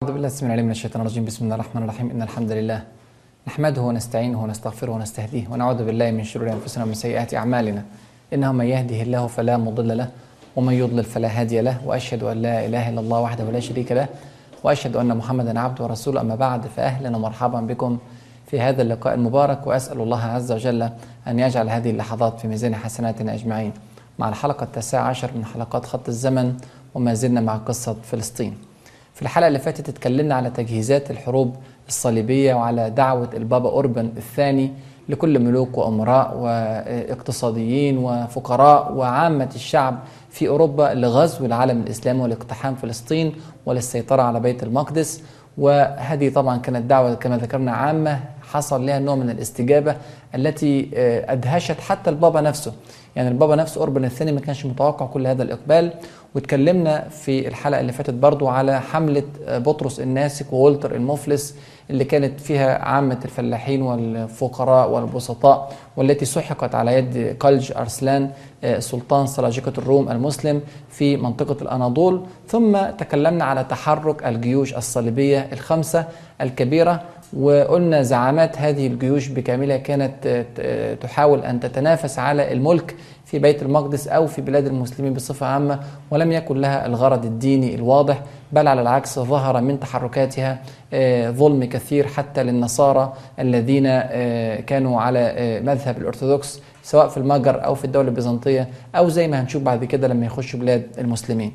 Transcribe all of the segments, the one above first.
بالله السميع العليم من الشيطان الرجيم بسم الله الرحمن الرحيم إن الحمد لله نحمده ونستعينه ونستغفره ونستهديه ونعوذ بالله من شرور أنفسنا ومن سيئات أعمالنا إنه من يهده الله فلا مضل له ومن يضلل فلا هادي له وأشهد أن لا إله إلا الله وحده لا شريك له وأشهد أن محمدا عبده ورسوله أما بعد فأهلا ومرحبا بكم في هذا اللقاء المبارك وأسأل الله عز وجل أن يجعل هذه اللحظات في ميزان حسناتنا أجمعين مع الحلقة التاسعة عشر من حلقات خط الزمن وما زلنا مع قصة فلسطين في الحلقة اللي فاتت اتكلمنا على تجهيزات الحروب الصليبية وعلى دعوة البابا أوربن الثاني لكل ملوك وأمراء واقتصاديين وفقراء وعامة الشعب في أوروبا لغزو العالم الإسلامي ولاقتحام فلسطين وللسيطرة على بيت المقدس وهذه طبعا كانت دعوة كما ذكرنا عامة حصل لها نوع من الاستجابة التي أدهشت حتى البابا نفسه يعني البابا نفسه أوربن الثاني ما كانش متوقع كل هذا الإقبال واتكلمنا في الحلقة اللي فاتت برضو على حملة بطرس الناسك وولتر المفلس اللي كانت فيها عامة الفلاحين والفقراء والبسطاء والتي سحقت على يد قلج أرسلان سلطان سلاجقة الروم المسلم في منطقة الأناضول ثم تكلمنا على تحرك الجيوش الصليبية الخمسة الكبيرة وقلنا زعامات هذه الجيوش بكاملها كانت تحاول أن تتنافس على الملك في بيت المقدس أو في بلاد المسلمين بصفة عامة ولم يكن لها الغرض الديني الواضح بل على العكس ظهر من تحركاتها ظلم كثير حتى للنصارى الذين كانوا على مذهب الأرثوذكس سواء في المجر أو في الدولة البيزنطية أو زي ما هنشوف بعد كده لما يخشوا بلاد المسلمين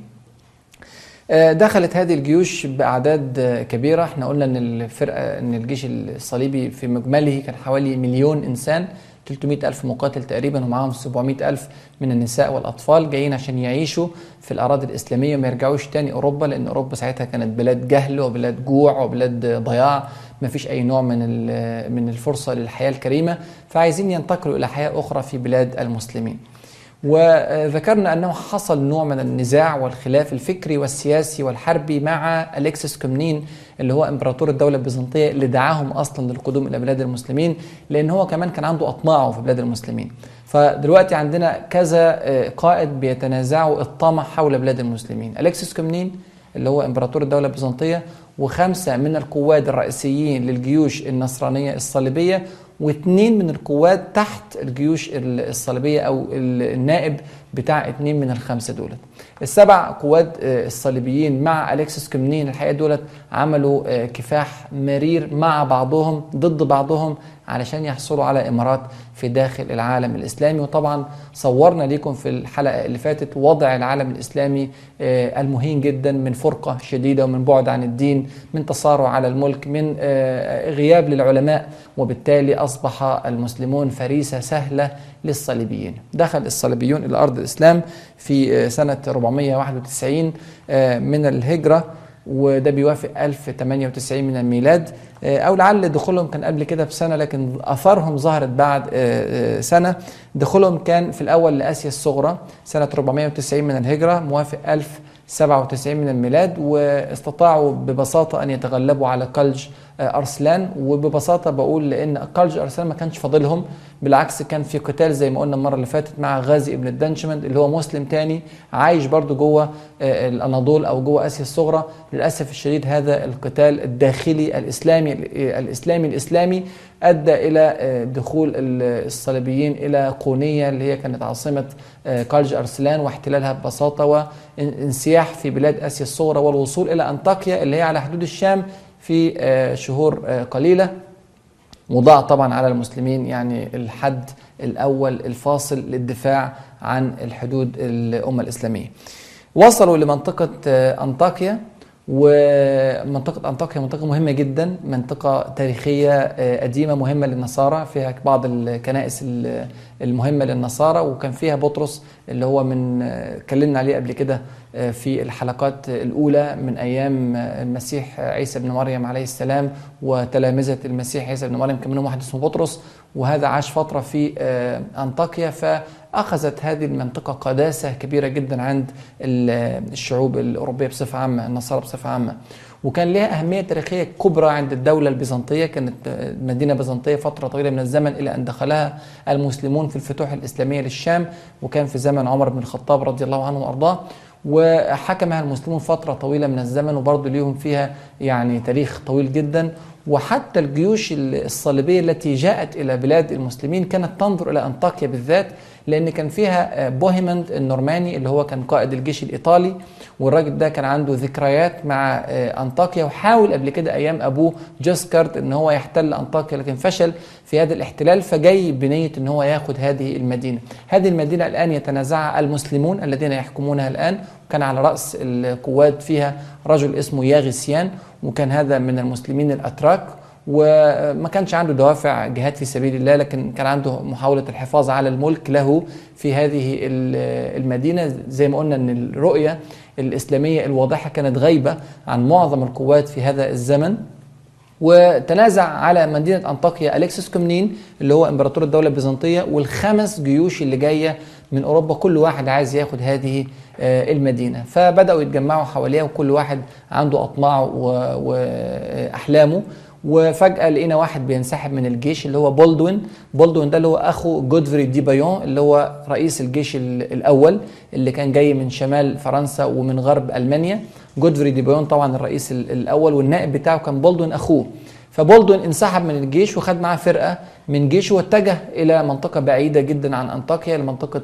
دخلت هذه الجيوش باعداد كبيره احنا قلنا ان الفرقه ان الجيش الصليبي في مجمله كان حوالي مليون انسان 300 ألف مقاتل تقريبا ومعاهم 700 ألف من النساء والأطفال جايين عشان يعيشوا في الأراضي الإسلامية وما يرجعوش تاني أوروبا لأن أوروبا ساعتها كانت بلاد جهل وبلاد جوع وبلاد ضياع ما فيش أي نوع من من الفرصة للحياة الكريمة فعايزين ينتقلوا إلى حياة أخرى في بلاد المسلمين وذكرنا أنه حصل نوع من النزاع والخلاف الفكري والسياسي والحربي مع أليكسس كومنين اللي هو إمبراطور الدولة البيزنطية اللي دعاهم أصلا للقدوم إلى بلاد المسلمين لأن هو كمان كان عنده أطماعه في بلاد المسلمين فدلوقتي عندنا كذا قائد بيتنازعوا الطمع حول بلاد المسلمين أليكسس كومنين اللي هو إمبراطور الدولة البيزنطية وخمسة من القواد الرئيسيين للجيوش النصرانية الصليبية واثنين من القوات تحت الجيوش الصليبية أو النائب بتاع اثنين من الخمسة دولت السبع قوات الصليبيين مع أليكسس كومنين الحقيقة دولت عملوا كفاح مرير مع بعضهم ضد بعضهم علشان يحصلوا على إمارات في داخل العالم الإسلامي وطبعا صورنا لكم في الحلقة اللي فاتت وضع العالم الإسلامي المهين جدا من فرقة شديدة ومن بعد عن الدين من تصارع على الملك من غياب للعلماء وبالتالي أصبح المسلمون فريسة سهلة للصليبيين دخل الصليبيون إلى أرض الإسلام في سنة 491 من الهجرة وده بيوافق 1098 من الميلاد او لعل دخولهم كان قبل كده بسنه لكن اثارهم ظهرت بعد سنه دخولهم كان في الاول لاسيا الصغرى سنه 490 من الهجره موافق 1097 من الميلاد واستطاعوا ببساطه ان يتغلبوا على قلج ارسلان وببساطه بقول لان قلج ارسلان ما كانش فاضلهم بالعكس كان في قتال زي ما قلنا المره اللي فاتت مع غازي ابن الدنشمند اللي هو مسلم تاني عايش برضو جوه الاناضول او جوه اسيا الصغرى للاسف الشديد هذا القتال الداخلي الاسلامي الاسلامي الاسلامي ادى الى دخول الصليبيين الى قونيه اللي هي كانت عاصمه قلج ارسلان واحتلالها ببساطه وانسياح في بلاد اسيا الصغرى والوصول الى انطاكيا اللي هي على حدود الشام في شهور قليلة وضع طبعا على المسلمين يعني الحد الأول الفاصل للدفاع عن الحدود الأمة الإسلامية وصلوا لمنطقة أنطاكيا ومنطقة أنطاكيا منطقة مهمة جدا منطقة تاريخية قديمة مهمة للنصارى فيها بعض الكنائس المهمة للنصارى وكان فيها بطرس اللي هو من اتكلمنا عليه قبل كده في الحلقات الأولى من أيام المسيح عيسى بن مريم عليه السلام وتلامذة المسيح عيسى بن مريم كان منهم واحد اسمه بطرس وهذا عاش فترة في أنطاكيا فأخذت هذه المنطقة قداسة كبيرة جدا عند الشعوب الأوروبية بصفة عامة النصارى بصفة عامة وكان لها أهمية تاريخية كبرى عند الدولة البيزنطية كانت مدينة بيزنطية فترة طويلة من الزمن إلى أن دخلها المسلمون في الفتوح الإسلامية للشام وكان في زمن عمر بن الخطاب رضي الله عنه وأرضاه وحكمها المسلمون فترة طويلة من الزمن وبرضه ليهم فيها يعني تاريخ طويل جدا وحتى الجيوش الصليبية التي جاءت إلى بلاد المسلمين كانت تنظر إلى أنطاكيا بالذات لأن كان فيها بوهيمند النورماني اللي هو كان قائد الجيش الإيطالي والراجل ده كان عنده ذكريات مع أنطاكيا وحاول قبل كده أيام أبوه جوسكارت إن هو يحتل أنطاكيا لكن فشل في هذا الاحتلال فجاي بنية إن هو ياخد هذه المدينة هذه المدينة الآن يتنازعها المسلمون الذين يحكمونها الآن وكان على رأس القوات فيها رجل اسمه ياغسيان وكان هذا من المسلمين الأتراك وما كانش عنده دوافع جهاد في سبيل الله لكن كان عنده محاولة الحفاظ على الملك له في هذه المدينة زي ما قلنا أن الرؤية الإسلامية الواضحة كانت غايبة عن معظم القوات في هذا الزمن وتنازع على مدينة أنطاكيا أليكسس كومنين اللي هو إمبراطور الدولة البيزنطية والخمس جيوش اللي جاية من أوروبا كل واحد عايز ياخد هذه المدينة فبدأوا يتجمعوا حواليها وكل واحد عنده أطماعه وأحلامه وفجأة لقينا واحد بينسحب من الجيش اللي هو بولدوين بولدوين ده اللي هو أخو جودفري دي بايون اللي هو رئيس الجيش الأول اللي كان جاي من شمال فرنسا ومن غرب ألمانيا جودفري دي بايون طبعا الرئيس الأول والنائب بتاعه كان بولدوين أخوه فبولدوين انسحب من الجيش وخد معاه فرقة من جيشه واتجه إلى منطقة بعيدة جدا عن أنطاكيا لمنطقة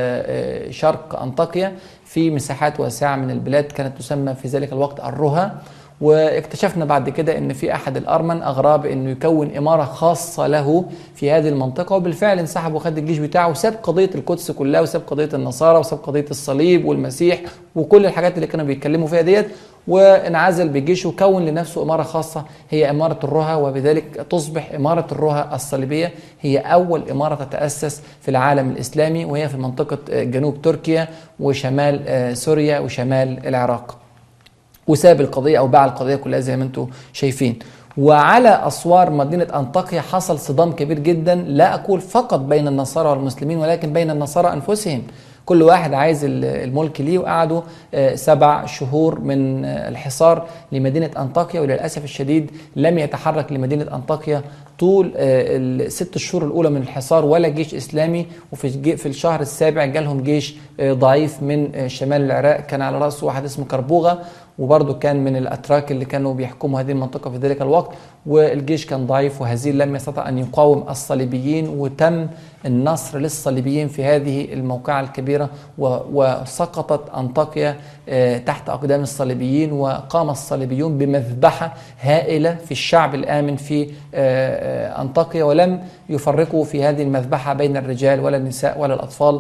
شرق أنطاكيا في مساحات واسعة من البلاد كانت تسمى في ذلك الوقت الرها واكتشفنا بعد كده ان في احد الارمن اغرى بانه يكون اماره خاصه له في هذه المنطقه وبالفعل انسحب وخد الجيش بتاعه وساب قضيه القدس كلها وساب قضيه النصارى وساب قضيه الصليب والمسيح وكل الحاجات اللي كانوا بيتكلموا فيها ديت وانعزل بالجيش وكون لنفسه اماره خاصه هي اماره الرها وبذلك تصبح اماره الرها الصليبيه هي اول اماره تتاسس في العالم الاسلامي وهي في منطقه جنوب تركيا وشمال سوريا وشمال العراق. وساب القضيه او باع القضيه كلها زي ما انتم شايفين وعلى اسوار مدينه انطاكيا حصل صدام كبير جدا لا اقول فقط بين النصارى والمسلمين ولكن بين النصارى انفسهم كل واحد عايز الملك ليه وقعدوا سبع شهور من الحصار لمدينة أنطاكيا وللأسف الشديد لم يتحرك لمدينة أنطاكيا طول الست شهور الأولى من الحصار ولا جيش إسلامي وفي في الشهر السابع جالهم جيش ضعيف من شمال العراق كان على رأسه واحد اسمه كربوغة وبرضه كان من الاتراك اللي كانوا بيحكموا هذه المنطقه في ذلك الوقت والجيش كان ضعيف وهزيل لم يستطع ان يقاوم الصليبيين وتم النصر للصليبيين في هذه الموقعه الكبيره وسقطت انطاكيا تحت اقدام الصليبيين وقام الصليبيون بمذبحه هائله في الشعب الامن في انطاكيا ولم يفرقوا في هذه المذبحه بين الرجال ولا النساء ولا الاطفال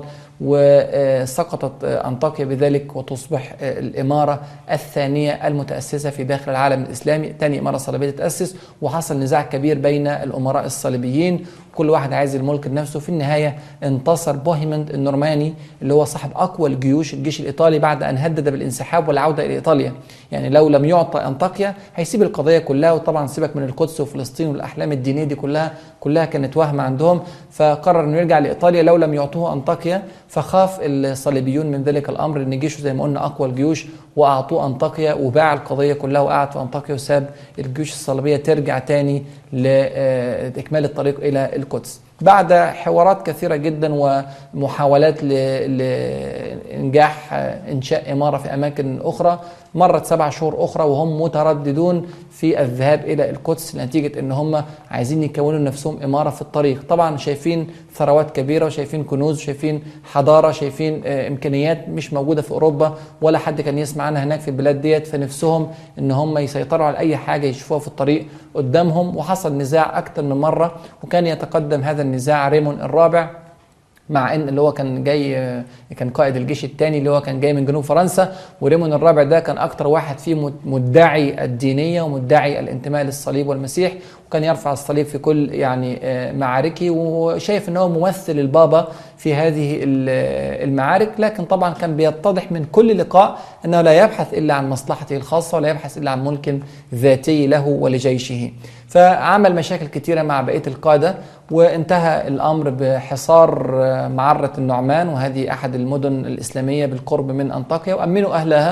وسقطت أنطاكيا بذلك وتصبح الإمارة الثانية المتأسسة في داخل العالم الإسلامي ثاني إمارة صليبية تتأسس وحصل نزاع كبير بين الأمراء الصليبيين كل واحد عايز الملك لنفسه في النهاية انتصر بوهيمند النورماني اللي هو صاحب أقوى الجيوش الجيش الإيطالي بعد أن هدد بالانسحاب والعودة إلى إيطاليا يعني لو لم يعطى أنطاكيا هيسيب القضية كلها وطبعا سيبك من القدس وفلسطين والأحلام الدينية دي كلها كلها كانت وهم عندهم فقرر انه يرجع لايطاليا لو لم يعطوه انطاكيا فخاف الصليبيون من ذلك الامر ان جيشه زي ما قلنا اقوى الجيوش واعطوه انطاكيا وباع القضيه كلها وقعد في انطاكيا وساب الجيوش الصليبيه ترجع تاني لاكمال الطريق الى القدس. بعد حوارات كثيرة جدا ومحاولات لإنجاح إنشاء إمارة في أماكن أخرى مرت سبع شهور أخرى وهم مترددون في الذهاب إلى القدس نتيجة إن هم عايزين يكونوا نفسهم إمارة في الطريق طبعا شايفين ثروات كبيرة وشايفين كنوز شايفين حضارة شايفين إمكانيات مش موجودة في أوروبا ولا حد كان يسمع عنها هناك في البلاد ديت فنفسهم إن هم يسيطروا على أي حاجة يشوفوها في الطريق قدامهم وحصل نزاع أكثر من مرة وكان يتقدم هذا النزاع ريمون الرابع مع ان اللي هو كان جاي كان قائد الجيش الثاني اللي هو كان جاي من جنوب فرنسا وريمون الرابع ده كان اكتر واحد فيه مدعي الدينيه ومدعي الانتماء للصليب والمسيح وكان يرفع الصليب في كل يعني معاركه وشايف ان هو ممثل البابا في هذه المعارك لكن طبعا كان بيتضح من كل لقاء انه لا يبحث الا عن مصلحته الخاصه ولا يبحث الا عن ملك ذاتي له ولجيشه فعمل مشاكل كثيره مع بقيه القاده وانتهى الامر بحصار معره النعمان وهذه احد المدن الاسلاميه بالقرب من انطاكيا وامنوا اهلها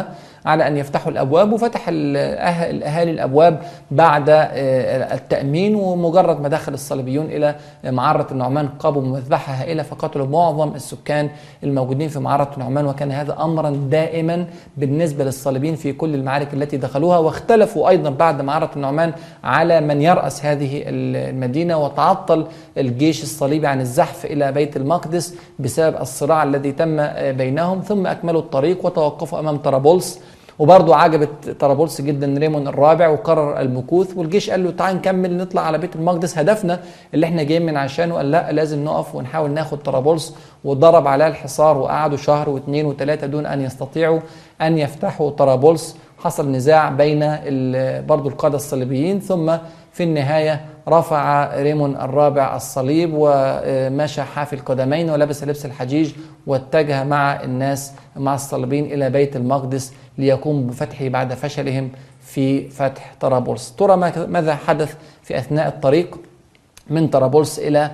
على أن يفتحوا الأبواب وفتح الأهالي الأبواب بعد التأمين ومجرد ما دخل الصليبيون إلى معرة النعمان قابوا مذبحة هائلة فقتلوا معظم السكان الموجودين في معرة النعمان وكان هذا أمرا دائما بالنسبة للصليبيين في كل المعارك التي دخلوها واختلفوا أيضا بعد معرة النعمان على من يرأس هذه المدينة وتعطل الجيش الصليبي عن الزحف إلى بيت المقدس بسبب الصراع الذي تم بينهم ثم أكملوا الطريق وتوقفوا أمام طرابلس وبرضه عجبت طرابلس جدا ريمون الرابع وقرر المكوث والجيش قال له تعال نكمل نطلع على بيت المقدس هدفنا اللي احنا جايين من عشانه قال لا لازم نقف ونحاول ناخد طرابلس وضرب عليها الحصار وقعدوا شهر واثنين وثلاثه دون ان يستطيعوا ان يفتحوا طرابلس حصل نزاع بين برضه القاده الصليبيين ثم في النهايه رفع ريمون الرابع الصليب ومشى حافي القدمين ولبس لبس الحجيج واتجه مع الناس مع الصليبيين الى بيت المقدس ليقوم بفتحه بعد فشلهم في فتح طرابلس ترى ماذا حدث في أثناء الطريق من طرابلس إلى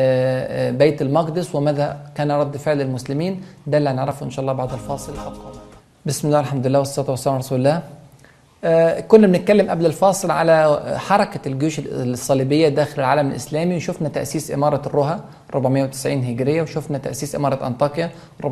بيت المقدس وماذا كان رد فعل المسلمين ده اللي هنعرفه إن شاء الله بعد الفاصل بسم الله الحمد لله والصلاة والسلام على رسول الله كنا بنتكلم قبل الفاصل على حركة الجيوش الصليبية داخل العالم الإسلامي وشفنا تأسيس إمارة الرها 490 هجرية وشفنا تأسيس إمارة أنطاكيا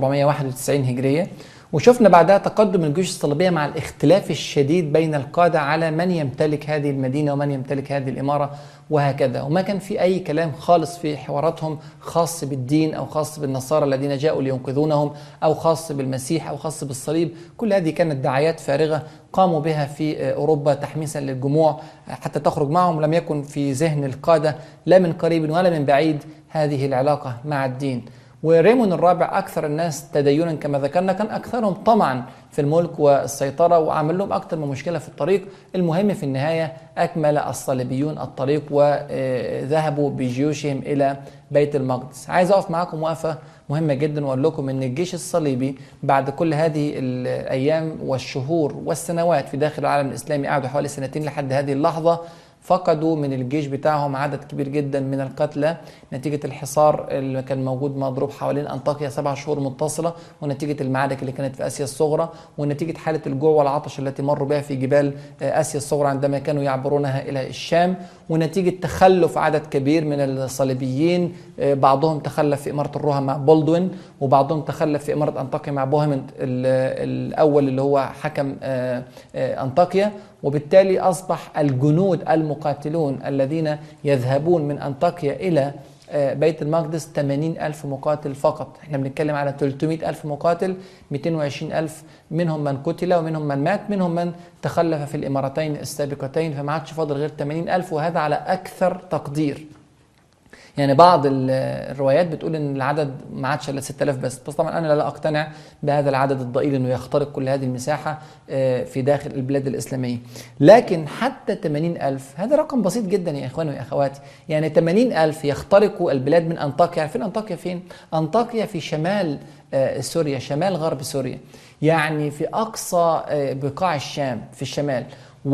491 هجرية وشفنا بعدها تقدم الجيوش الصليبية مع الاختلاف الشديد بين القادة على من يمتلك هذه المدينة ومن يمتلك هذه الإمارة وهكذا وما كان في أي كلام خالص في حواراتهم خاص بالدين أو خاص بالنصارى الذين جاءوا لينقذونهم أو خاص بالمسيح أو خاص بالصليب كل هذه كانت دعايات فارغة قاموا بها في أوروبا تحميسا للجموع حتى تخرج معهم لم يكن في ذهن القادة لا من قريب ولا من بعيد هذه العلاقة مع الدين وريمون الرابع أكثر الناس تدينا كما ذكرنا كان أكثرهم طمعا في الملك والسيطرة وعمل لهم أكثر من مشكلة في الطريق المهم في النهاية أكمل الصليبيون الطريق وذهبوا بجيوشهم إلى بيت المقدس عايز أقف معاكم وقفة مهمة جدا وأقول لكم أن الجيش الصليبي بعد كل هذه الأيام والشهور والسنوات في داخل العالم الإسلامي قعدوا حوالي سنتين لحد هذه اللحظة فقدوا من الجيش بتاعهم عدد كبير جدا من القتلى نتيجة الحصار اللي كان موجود مضروب حوالين أنطاكيا سبع شهور متصلة ونتيجة المعارك اللي كانت في آسيا الصغرى ونتيجة حالة الجوع والعطش التي مروا بها في جبال آسيا الصغرى عندما كانوا يعبرونها إلى الشام ونتيجة تخلف عدد كبير من الصليبيين بعضهم تخلف في إمارة الروها مع بولدوين وبعضهم تخلف في إمارة أنطاكيا مع بوهمند الأول اللي هو حكم أنطاكيا وبالتالي أصبح الجنود المقاتلون الذين يذهبون من أنطاكيا إلى بيت المقدس 80 ألف مقاتل فقط احنا بنتكلم على 300 ألف مقاتل 220 ألف منهم من قتل ومنهم من مات منهم من تخلف في الإمارتين السابقتين فما عادش فاضل غير 80 ألف وهذا على أكثر تقدير يعني بعض الروايات بتقول ان العدد ما عادش الا 6000 بس بس طبعا انا لا اقتنع بهذا العدد الضئيل انه يخترق كل هذه المساحه في داخل البلاد الاسلاميه لكن حتى 80000 هذا رقم بسيط جدا يا اخواني ويا اخواتي يعني 80000 يخترقوا البلاد من انطاكيا عارفين انطاكيا فين انطاكيا في شمال سوريا شمال غرب سوريا يعني في اقصى بقاع الشام في الشمال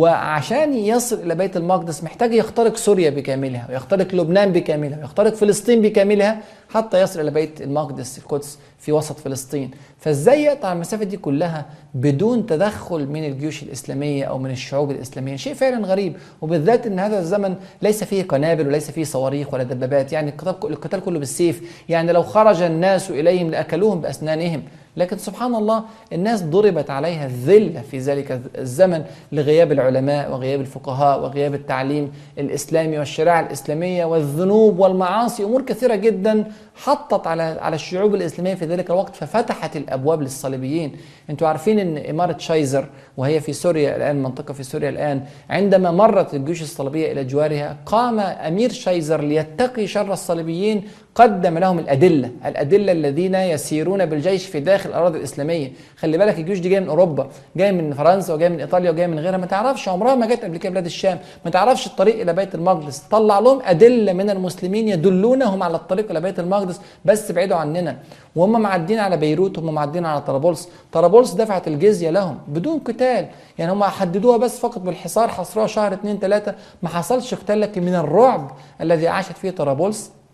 وعشان يصل الى بيت المقدس محتاج يخترق سوريا بكاملها ويخترق لبنان بكاملها ويخترق فلسطين بكاملها حتى يصل الى بيت المقدس القدس في وسط فلسطين فازاي يقطع المسافه دي كلها بدون تدخل من الجيوش الاسلاميه او من الشعوب الاسلاميه شيء فعلا غريب وبالذات ان هذا الزمن ليس فيه قنابل وليس فيه صواريخ ولا دبابات يعني القتال كله بالسيف يعني لو خرج الناس اليهم لاكلوهم باسنانهم لكن سبحان الله الناس ضربت عليها الذلة في ذلك الزمن لغياب العلماء وغياب الفقهاء وغياب التعليم الإسلامي والشريعة الإسلامية والذنوب والمعاصي أمور كثيرة جدا حطت على على الشعوب الإسلامية في ذلك الوقت ففتحت الأبواب للصليبيين أنتوا عارفين أن إمارة شايزر وهي في سوريا الآن منطقة في سوريا الآن عندما مرت الجيوش الصليبية إلى جوارها قام أمير شايزر ليتقي شر الصليبيين قدم لهم الأدلة الأدلة الذين يسيرون بالجيش في داخل الأراضي الإسلامية خلي بالك الجيوش دي جاية من أوروبا جاية من فرنسا وجاية من إيطاليا وجاية من غيرها ما تعرفش عمرها ما جت قبل كده بلاد الشام ما تعرفش الطريق إلى بيت المقدس طلع لهم أدلة من المسلمين يدلونهم على الطريق إلى بيت المقدس بس بعيدوا عننا وهم معدين على بيروت هم معدين على طرابلس طرابلس دفعت الجزية لهم بدون قتال يعني هم حددوها بس فقط بالحصار حصروها شهر اتنين تلاتة ما حصلش قتال لكن من الرعب الذي عاشت فيه طرابلس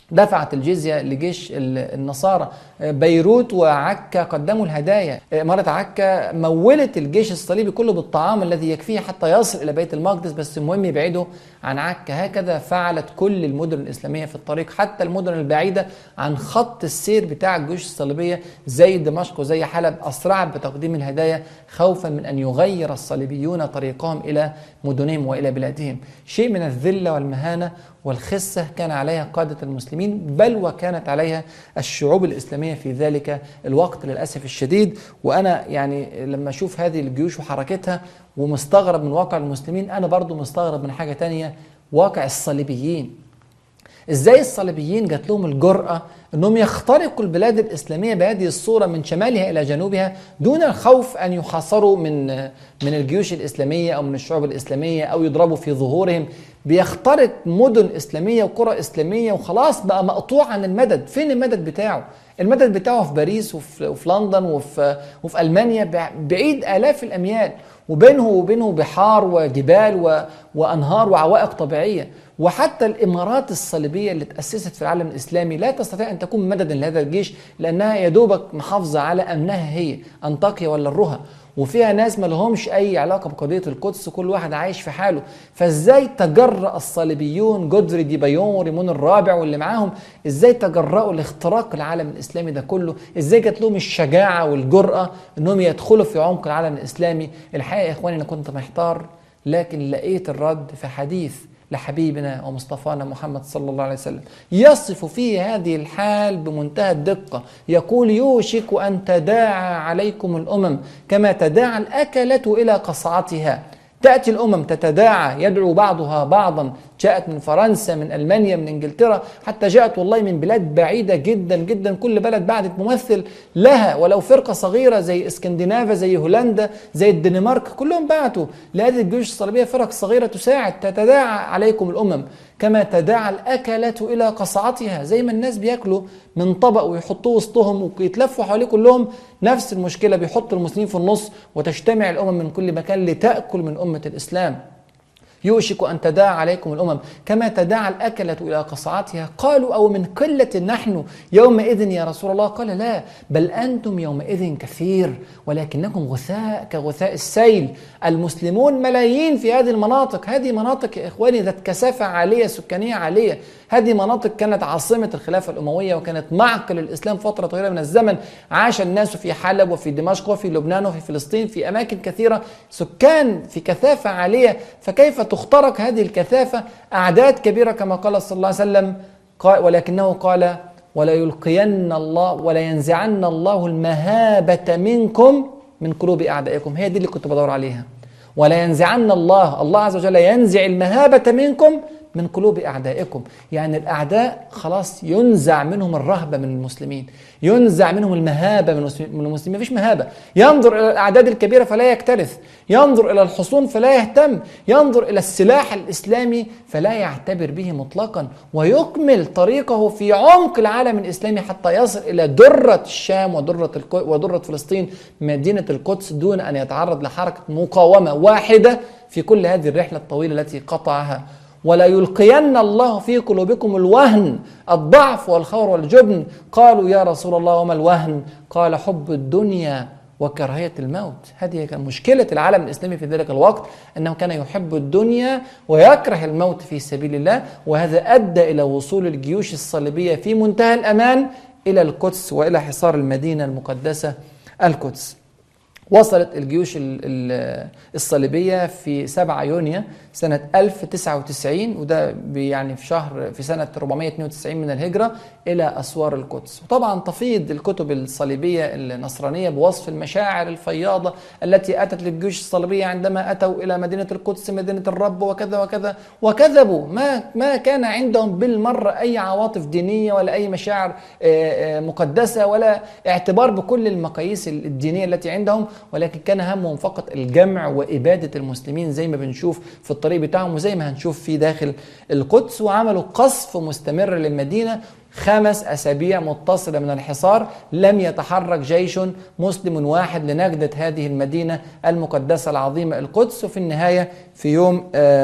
دفعت الجزية لجيش النصارى بيروت وعكا قدموا الهدايا إمارة عكا مولت الجيش الصليبي كله بالطعام الذي يكفيه حتى يصل إلى بيت المقدس بس المهم يبعده عن عكا هكذا فعلت كل المدن الإسلامية في الطريق حتى المدن البعيدة عن خط السير بتاع الجيوش الصليبية زي دمشق وزي حلب أسرعت بتقديم الهدايا خوفا من أن يغير الصليبيون طريقهم إلى مدنهم وإلى بلادهم شيء من الذلة والمهانة والخسة كان عليها قادة المسلمين بل وكانت عليها الشعوب الإسلامية في ذلك الوقت للأسف الشديد وأنا يعني لما أشوف هذه الجيوش وحركتها ومستغرب من واقع المسلمين أنا برضو مستغرب من حاجة تانية واقع الصليبيين ازاي الصليبيين جات لهم الجرأة انهم يخترقوا البلاد الاسلاميه بهذه الصوره من شمالها الى جنوبها دون الخوف ان يحاصروا من من الجيوش الاسلاميه او من الشعوب الاسلاميه او يضربوا في ظهورهم بيخترق مدن اسلاميه وقرى اسلاميه وخلاص بقى مقطوع عن المدد فين المدد بتاعه المدد بتاعه في باريس وفي, وفي لندن وفي, وفي المانيا بعيد الاف الاميال وبينه وبينه بحار وجبال و... وانهار وعوائق طبيعيه وحتى الامارات الصليبيه اللي تاسست في العالم الاسلامي لا تستطيع ان تكون مددا لهذا الجيش لانها يا دوبك محافظه على امنها هي انطاكيا ولا الرها وفيها ناس ما لهمش اي علاقه بقضيه القدس كل واحد عايش في حاله فازاي تجرأ الصليبيون جودفري دي بايون وريمون الرابع واللي معاهم ازاي تجرأوا لاختراق العالم الاسلامي ده كله ازاي جات لهم الشجاعه والجرأه انهم يدخلوا في عمق العالم الاسلامي الحقيقه يا اخواني انا كنت محتار لكن لقيت الرد في حديث لحبيبنا ومصطفانا محمد صلى الله عليه وسلم يصف فيه هذه الحال بمنتهى الدقة يقول يوشك أن تداعى عليكم الأمم كما تداعى الأكلة إلى قصعتها تأتي الأمم تتداعى يدعو بعضها بعضا جاءت من فرنسا من ألمانيا من إنجلترا حتى جاءت والله من بلاد بعيدة جدا جدا كل بلد بعدت ممثل لها ولو فرقة صغيرة زي اسكندنافا زي هولندا زي الدنمارك كلهم بعتوا لهذه الجيوش الصليبية فرق صغيرة تساعد تتداعى عليكم الأمم كما تداعى الأكلة إلى قصعتها زي ما الناس بياكلوا من طبق ويحطوه وسطهم ويتلفوا حواليه كلهم نفس المشكلة بيحط المسلمين في النص وتجتمع الأمم من كل مكان لتأكل من أمة الإسلام يوشك أن تداعى عليكم الأمم كما تداعى الأكلة إلى قصعاتها قالوا أو من قلة نحن يومئذ يا رسول الله قال لا بل أنتم يومئذ كثير ولكنكم غثاء كغثاء السيل المسلمون ملايين في هذه المناطق هذه مناطق يا إخواني ذات كثافة عالية سكانية عالية هذه مناطق كانت عاصمة الخلافة الأموية وكانت معقل الإسلام فترة طويلة من الزمن عاش الناس في حلب وفي دمشق وفي لبنان وفي فلسطين في أماكن كثيرة سكان في كثافة عالية فكيف تخترق هذه الكثافة أعداد كبيرة كما قال صلى الله عليه وسلم ولكنه قال ولا يلقين الله ولا ينزعن الله المهابة منكم من قلوب أعدائكم هي دي اللي كنت بدور عليها ولا ينزعن الله الله عز وجل ينزع المهابة منكم من قلوب أعدائكم يعني الأعداء خلاص ينزع منهم الرهبة من المسلمين ينزع منهم المهابة من المسلمين مفيش مهابة ينظر إلى الأعداد الكبيرة فلا يكترث ينظر إلى الحصون فلا يهتم ينظر إلى السلاح الإسلامي فلا يعتبر به مطلقا ويكمل طريقه في عمق العالم الإسلامي حتى يصل إلى درة الشام ودرة, ودرة فلسطين مدينة القدس دون أن يتعرض لحركة مقاومة واحدة في كل هذه الرحلة الطويلة التي قطعها ولا يلقين الله في قلوبكم الوهن الضعف والخور والجبن قالوا يا رسول الله وما الوهن قال حب الدنيا وكراهية الموت هذه كانت مشكلة العالم الإسلامي في ذلك الوقت أنه كان يحب الدنيا ويكره الموت في سبيل الله وهذا أدى إلى وصول الجيوش الصليبية في منتهى الأمان إلى القدس وإلى حصار المدينة المقدسة القدس وصلت الجيوش الصليبية في 7 يونيو سنة 1099 وده يعني في شهر في سنة 492 من الهجرة إلى أسوار القدس وطبعا تفيض الكتب الصليبية النصرانية بوصف المشاعر الفياضة التي أتت للجيوش الصليبية عندما أتوا إلى مدينة القدس مدينة الرب وكذا وكذا وكذبوا ما ما كان عندهم بالمرة أي عواطف دينية ولا أي مشاعر مقدسة ولا اعتبار بكل المقاييس الدينية التي عندهم ولكن كان همهم فقط الجمع وإبادة المسلمين زي ما بنشوف في الطريق بتاعهم وزي ما هنشوف في داخل القدس وعملوا قصف مستمر للمدينة خمس أسابيع متصلة من الحصار لم يتحرك جيش مسلم واحد لنجدة هذه المدينة المقدسة العظيمة القدس وفي النهاية في يوم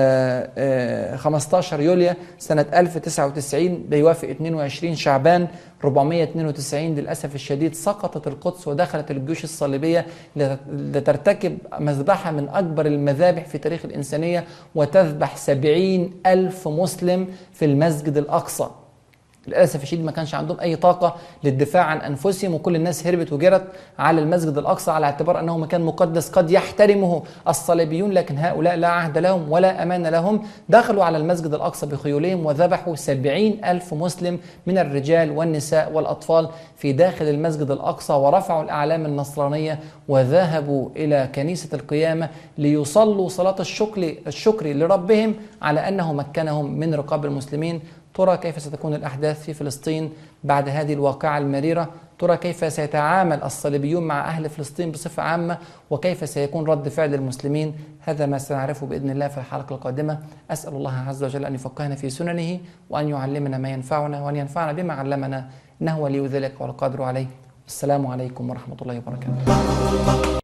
15 يوليو سنة 1099 بيوافق 22 شعبان 492 للأسف الشديد سقطت القدس ودخلت الجيوش الصليبية لترتكب مذبحة من أكبر المذابح في تاريخ الإنسانية وتذبح 70 ألف مسلم في المسجد الأقصى للاسف الشديد ما كانش عندهم اي طاقه للدفاع عن انفسهم وكل الناس هربت وجرت على المسجد الاقصى على اعتبار انه مكان مقدس قد يحترمه الصليبيون لكن هؤلاء لا عهد لهم ولا امان لهم دخلوا على المسجد الاقصى بخيولهم وذبحوا سبعين الف مسلم من الرجال والنساء والاطفال في داخل المسجد الاقصى ورفعوا الاعلام النصرانيه وذهبوا الى كنيسه القيامه ليصلوا صلاه الشكر الشكر لربهم على انه مكنهم من رقاب المسلمين ترى كيف ستكون الأحداث في فلسطين بعد هذه الواقعة المريرة ترى كيف سيتعامل الصليبيون مع أهل فلسطين بصفة عامة وكيف سيكون رد فعل المسلمين هذا ما سنعرفه بإذن الله في الحلقة القادمة أسأل الله عز وجل أن يفقهنا في سننه وأن يعلمنا ما ينفعنا وأن ينفعنا بما علمنا إنه ولي ذلك والقادر عليه السلام عليكم ورحمة الله وبركاته